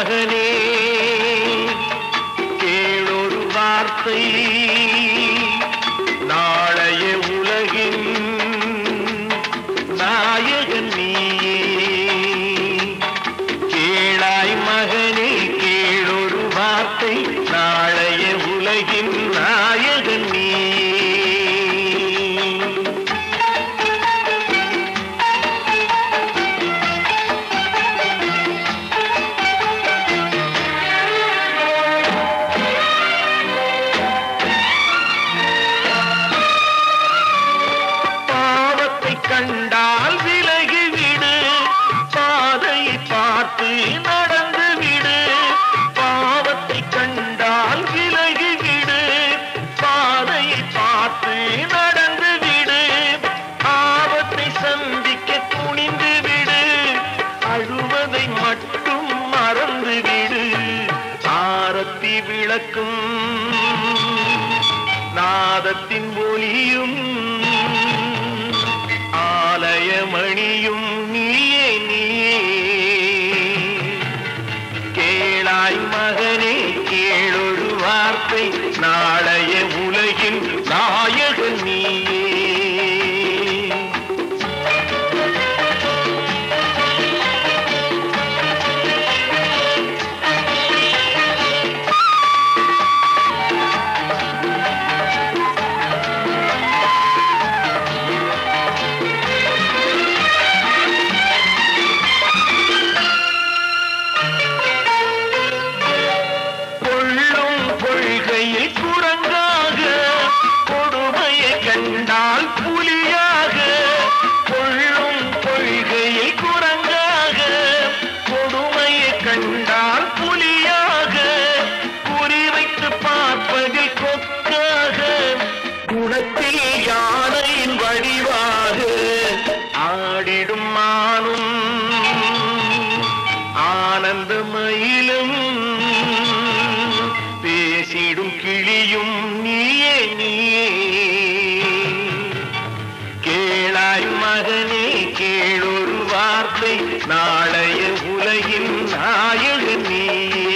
மகனே கேளொரு வார்த்தை நாளைய உலகின் நாயகன் நீயே கேளாய் மகனே கேளொரு வார்த்தை நாளைய உலகின் நாயகன் நீயே பாவத்தை கண்டால் விலகி விடு பாதையை பார்த்து நடந்து விடு பாவத்தை கண்டால் விலகி விடு பாதையை பார்த்து நடந்து விடு ஆபத்தை சந்திக்க துணிந்து விடு அழுவதை மட்டும் மறந்து விடு ஆரத்தி விளக்கும் நாதத்தின் ஒளியும் ஆலயமணியும் நீயே நீயே கேளாய் மகனே கேளொரு வார்த்தை நாளைய உலகின் நாயகன் நீயே கொள்ளும் கொள்கையில் குரங்காக கொடுமையை கண்டால் புலியாக கொள்ளும் கொள்கையில் குரங்காக கொடுமையை கண்டால் புலியாக குறிவைத்து பார்ப்பதில் கொக்காக குணத்தில் யானையின் வடிவாக ஆடிடும் மானும் ஆனந்த மயிலும் பேசிடும் கிளியும் நீயே நீயே கேளாய் மகனே கேளொரு வார்த்தை நாளைய உலகின் நாயகன் நீயே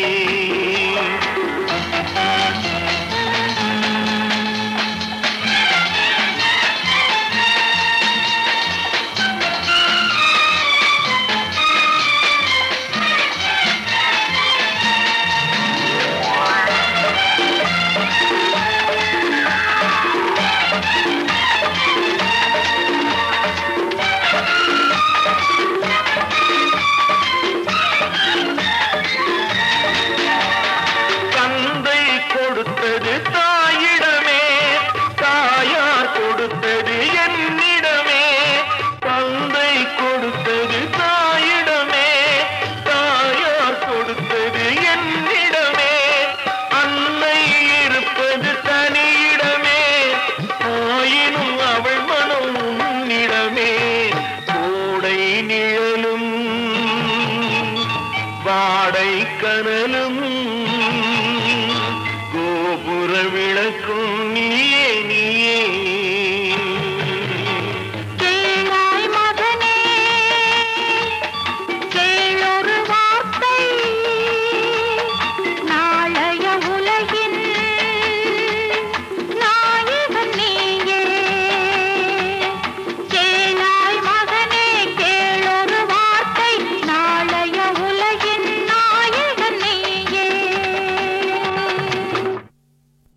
தந்தை கொடுத்தது தாயிடமே தாயார் கொடுத்தது என்னிடமே தந்தை கொடுத்தது தாயிடமே தாயார் கொடுத்தது என்னிடமே அன்னை இருப்பது தனியிடமே ஆயினும் அவள் மனம் உன்னிடமே கோடை நிழலும் வாடை கனலும்